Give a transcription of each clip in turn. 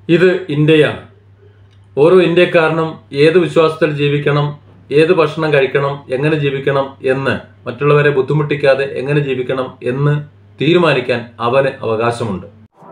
ഇത് ഇന്ത്യയാണ് ഓരോ ഇന്ത്യക്കാരനും ഏത് വിശ്വാസത്തിൽ ജീവിക്കണം ഏത് ഭക്ഷണം കഴിക്കണം എങ്ങനെ ജീവിക്കണം എന്ന് മറ്റുള്ളവരെ ബുദ്ധിമുട്ടിക്കാതെ എങ്ങനെ ജീവിക്കണം എന്ന് തീരുമാനിക്കാൻ അവന് അവകാശമുണ്ട്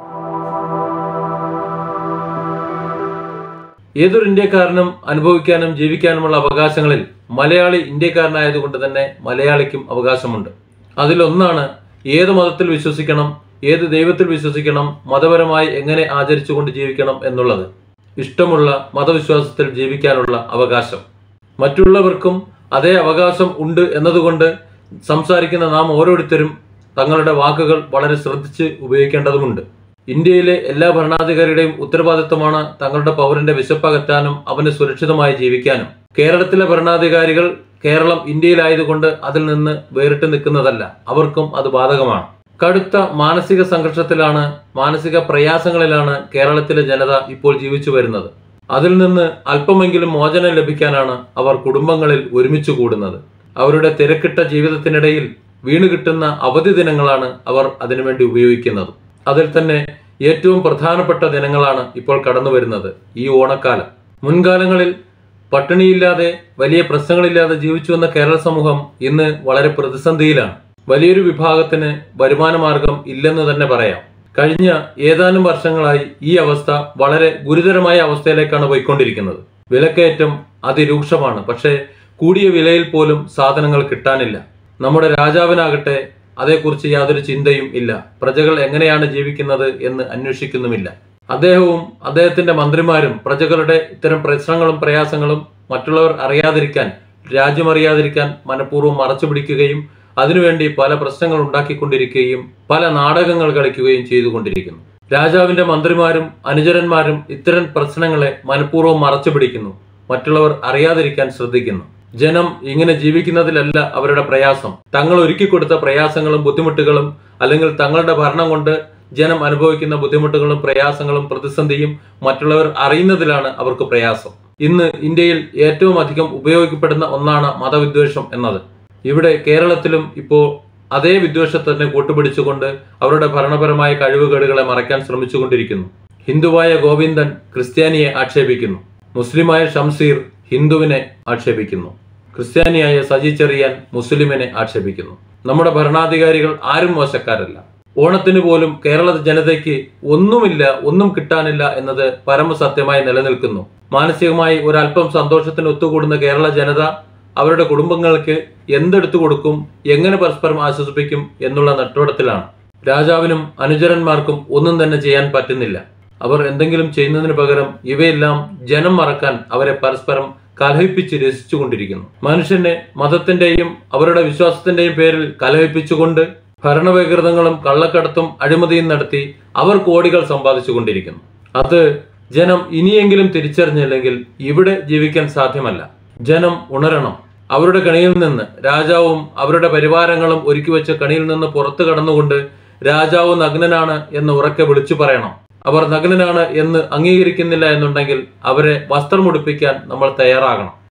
ഏതൊരു ഇന്ത്യക്കാരനും അനുഭവിക്കാനും ജീവിക്കാനുമുള്ള അവകാശങ്ങളിൽ മലയാളി ഇന്ത്യക്കാരനായതുകൊണ്ട് തന്നെ മലയാളിക്കും അവകാശമുണ്ട് അതിലൊന്നാണ് ഏത് മതത്തിൽ വിശ്വസിക്കണം ഏത് ദൈവത്തിൽ വിശ്വസിക്കണം മതപരമായി എങ്ങനെ ആചരിച്ചുകൊണ്ട് ജീവിക്കണം എന്നുള്ളത് ഇഷ്ടമുള്ള മതവിശ്വാസത്തിൽ ജീവിക്കാനുള്ള അവകാശം മറ്റുള്ളവർക്കും അതേ അവകാശം ഉണ്ട് എന്നതുകൊണ്ട് സംസാരിക്കുന്ന നാം ഓരോരുത്തരും തങ്ങളുടെ വാക്കുകൾ വളരെ ശ്രദ്ധിച്ച് ഉപയോഗിക്കേണ്ടതുണ്ട് ഇന്ത്യയിലെ എല്ലാ ഭരണാധികാരിയുടെയും ഉത്തരവാദിത്വമാണ് തങ്ങളുടെ പൗരന്റെ വിശപ്പകറ്റാനും അവന് സുരക്ഷിതമായി ജീവിക്കാനും കേരളത്തിലെ ഭരണാധികാരികൾ കേരളം ഇന്ത്യയിലായതുകൊണ്ട് അതിൽ നിന്ന് വേറിട്ട് നിൽക്കുന്നതല്ല അവർക്കും അത് ബാധകമാണ് കടുത്ത മാനസിക സംഘർഷത്തിലാണ് മാനസിക പ്രയാസങ്ങളിലാണ് കേരളത്തിലെ ജനത ഇപ്പോൾ ജീവിച്ചു വരുന്നത് അതിൽ നിന്ന് അല്പമെങ്കിലും മോചനം ലഭിക്കാനാണ് അവർ കുടുംബങ്ങളിൽ ഒരുമിച്ച് കൂടുന്നത് അവരുടെ തിരക്കിട്ട ജീവിതത്തിനിടയിൽ വീണ് കിട്ടുന്ന അവധി ദിനങ്ങളാണ് അവർ അതിനുവേണ്ടി ഉപയോഗിക്കുന്നത് അതിൽ തന്നെ ഏറ്റവും പ്രധാനപ്പെട്ട ദിനങ്ങളാണ് ഇപ്പോൾ കടന്നു വരുന്നത് ഈ ഓണക്കാലം മുൻകാലങ്ങളിൽ പട്ടിണിയില്ലാതെ വലിയ പ്രശ്നങ്ങളില്ലാതെ ജീവിച്ചു വന്ന കേരള സമൂഹം ഇന്ന് വളരെ പ്രതിസന്ധിയിലാണ് വലിയൊരു വിഭാഗത്തിന് വരുമാന മാർഗം ഇല്ലെന്ന് തന്നെ പറയാം കഴിഞ്ഞ ഏതാനും വർഷങ്ങളായി ഈ അവസ്ഥ വളരെ ഗുരുതരമായ അവസ്ഥയിലേക്കാണ് പോയിക്കൊണ്ടിരിക്കുന്നത് വിലക്കയറ്റം അതിരൂക്ഷമാണ് പക്ഷേ കൂടിയ വിലയിൽ പോലും സാധനങ്ങൾ കിട്ടാനില്ല നമ്മുടെ രാജാവിനാകട്ടെ അതേക്കുറിച്ച് യാതൊരു ചിന്തയും ഇല്ല പ്രജകൾ എങ്ങനെയാണ് ജീവിക്കുന്നത് എന്ന് അന്വേഷിക്കുന്നുമില്ല അദ്ദേഹവും അദ്ദേഹത്തിന്റെ മന്ത്രിമാരും പ്രജകളുടെ ഇത്തരം പ്രശ്നങ്ങളും പ്രയാസങ്ങളും മറ്റുള്ളവർ അറിയാതിരിക്കാൻ രാജ്യം അറിയാതിരിക്കാൻ മനഃപൂർവ്വം മറച്ചു പിടിക്കുകയും അതിനുവേണ്ടി പല പ്രശ്നങ്ങൾ ഉണ്ടാക്കിക്കൊണ്ടിരിക്കുകയും പല നാടകങ്ങൾ കളിക്കുകയും ചെയ്തുകൊണ്ടിരിക്കുന്നു രാജാവിന്റെ മന്ത്രിമാരും അനുചരന്മാരും ഇത്തരം പ്രശ്നങ്ങളെ മനഃപൂർവ്വം മറച്ചു പിടിക്കുന്നു മറ്റുള്ളവർ അറിയാതിരിക്കാൻ ശ്രദ്ധിക്കുന്നു ജനം ഇങ്ങനെ ജീവിക്കുന്നതിലല്ല അവരുടെ പ്രയാസം തങ്ങൾ ഒരുക്കി കൊടുത്ത പ്രയാസങ്ങളും ബുദ്ധിമുട്ടുകളും അല്ലെങ്കിൽ തങ്ങളുടെ ഭരണം കൊണ്ട് ജനം അനുഭവിക്കുന്ന ബുദ്ധിമുട്ടുകളും പ്രയാസങ്ങളും പ്രതിസന്ധിയും മറ്റുള്ളവർ അറിയുന്നതിലാണ് അവർക്ക് പ്രയാസം ഇന്ന് ഇന്ത്യയിൽ ഏറ്റവും അധികം ഉപയോഗിക്കപ്പെടുന്ന ഒന്നാണ് മതവിദ്വേഷം എന്നത് ഇവിടെ കേരളത്തിലും ഇപ്പോൾ അതേ വിദ്വേഷത്തിനെ കൂട്ടുപിടിച്ചുകൊണ്ട് അവരുടെ ഭരണപരമായ കഴിവുകേടുകളെ മറയ്ക്കാൻ ശ്രമിച്ചുകൊണ്ടിരിക്കുന്നു ഹിന്ദുവായ ഗോവിന്ദൻ ക്രിസ്ത്യാനിയെ ആക്ഷേപിക്കുന്നു മുസ്ലിമായ ഷംസീർ ഹിന്ദുവിനെ ആക്ഷേപിക്കുന്നു ക്രിസ്ത്യാനിയായ സജി ചെറിയാൻ മുസ്ലിമിനെ ആക്ഷേപിക്കുന്നു നമ്മുടെ ഭരണാധികാരികൾ ആരും മോശക്കാരല്ല ഓണത്തിന് പോലും കേരള ജനതയ്ക്ക് ഒന്നുമില്ല ഒന്നും കിട്ടാനില്ല എന്നത് പരമസത്യമായി നിലനിൽക്കുന്നു മാനസികമായി ഒരല്പം സന്തോഷത്തിന് ഒത്തുകൂടുന്ന കേരള ജനത അവരുടെ കുടുംബങ്ങൾക്ക് എന്തെടുത്തു കൊടുക്കും എങ്ങനെ പരസ്പരം ആശ്വസിപ്പിക്കും എന്നുള്ള നെട്ടോടത്തിലാണ് രാജാവിനും അനുചരന്മാർക്കും ഒന്നും തന്നെ ചെയ്യാൻ പറ്റുന്നില്ല അവർ എന്തെങ്കിലും ചെയ്യുന്നതിന് പകരം ഇവയെല്ലാം ജനം മറക്കാൻ അവരെ പരസ്പരം കലഹിപ്പിച്ച് രസിച്ചുകൊണ്ടിരിക്കുന്നു മനുഷ്യനെ മതത്തിന്റെയും അവരുടെ വിശ്വാസത്തിന്റെയും പേരിൽ കലഹിപ്പിച്ചുകൊണ്ട് ഭരണവികൃതങ്ങളും കള്ളക്കടത്തും അഴിമതിയും നടത്തി അവർ കോടികൾ സമ്പാദിച്ചുകൊണ്ടിരിക്കുന്നു അത് ജനം ഇനിയെങ്കിലും തിരിച്ചറിഞ്ഞില്ലെങ്കിൽ ഇവിടെ ജീവിക്കാൻ സാധ്യമല്ല ജനം ഉണരണം അവരുടെ കണിയിൽ നിന്ന് രാജാവും അവരുടെ പരിവാരങ്ങളും ഒരുക്കി വെച്ച കണിയിൽ നിന്ന് പുറത്തു കടന്നുകൊണ്ട് രാജാവ് നഗ്നനാണ് എന്ന് ഉറക്കെ വിളിച്ചു പറയണം അവർ നഗ്നനാണ് എന്ന് അംഗീകരിക്കുന്നില്ല എന്നുണ്ടെങ്കിൽ അവരെ വസ്ത്രമുടിപ്പിക്കാൻ നമ്മൾ തയ്യാറാകണം